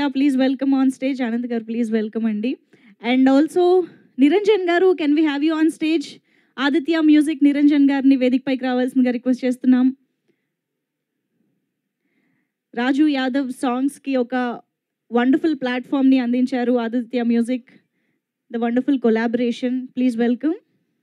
please welcome on stage Anand garu please welcome అండి and also Niranjan garu can we have you on stage Aditya Music Niranjan గారిని వేదికపైకి రావాల్సిందిగా request చేస్తున్నాం రాజు యాదవ్ సాంగ్స్కి ఒక వండర్ఫుల్ ప్లాట్ఫామ్ని అందించారు Aditya Music the wonderful collaboration please welcome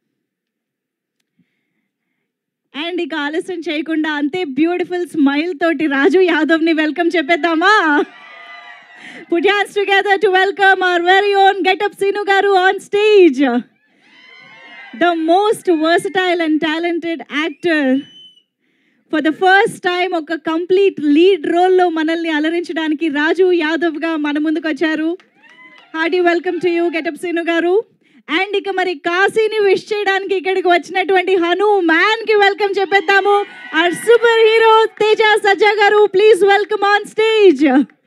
and ఇక ఆలస్యం చేయకుండా అంతే బ్యూటిఫుల్ స్మైల్ తోటి రాజు యాదవ్ని వెల్కమ్ చెప్పేద్దామా put hands together to welcome our very own getup Seenu garu on stage the most versatile and talented actor for the first time ఒక complete lead రోల్లో మనల్ని అలరించడానికి రాజు యాదవ్గా మన ముందుకు వచ్చారు hearty welcome to you getup Seenu garu and ఇక మరి కాశీని విష్ చేయడానికి ఇక్కడికి వచ్చినటువంటి హను మ్యాన్ కి వెల్కమ్ చెప్పేద్దాము our super hero Teja Sajja garu please welcome on stage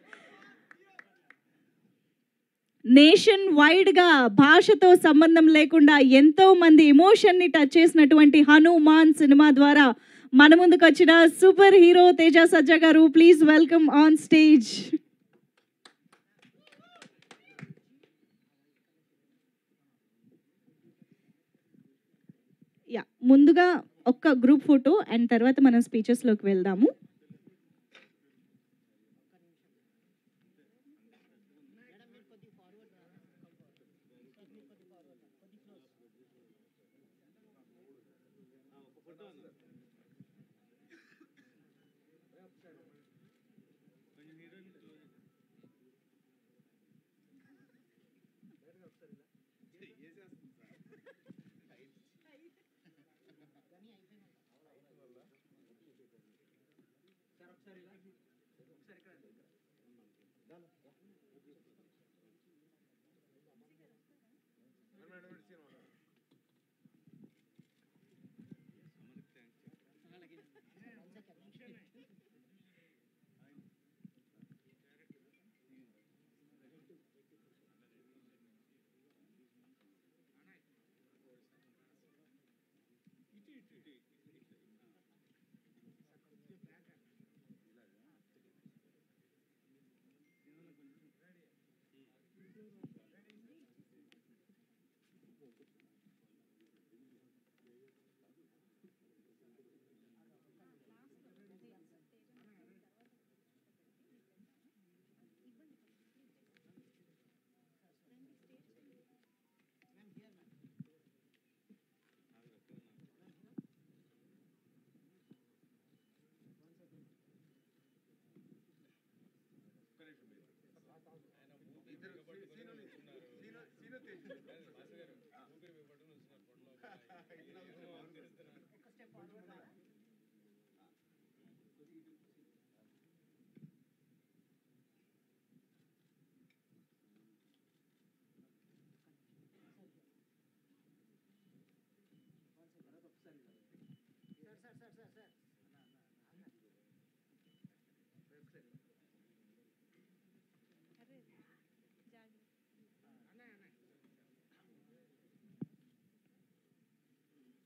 nation వైడ్గా భాషతో సంబంధం లేకుండా ఎంతో మంది ఎమోషన్ని టచ్ చేసినటువంటి హనుమాన్ సినిమా ద్వారా మన ముందుకు వచ్చిన super hero Teja Sajja garu please welcome on stage yeah ముందుగా ఒక్క గ్రూప్ ఫోటో అండ్ తర్వాత మనం స్పీచెస్లోకి వెళ్దాము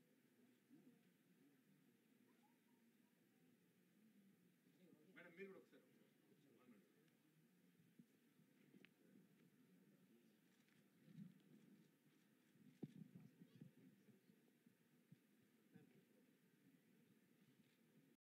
మీరు కూడా ఒకసారి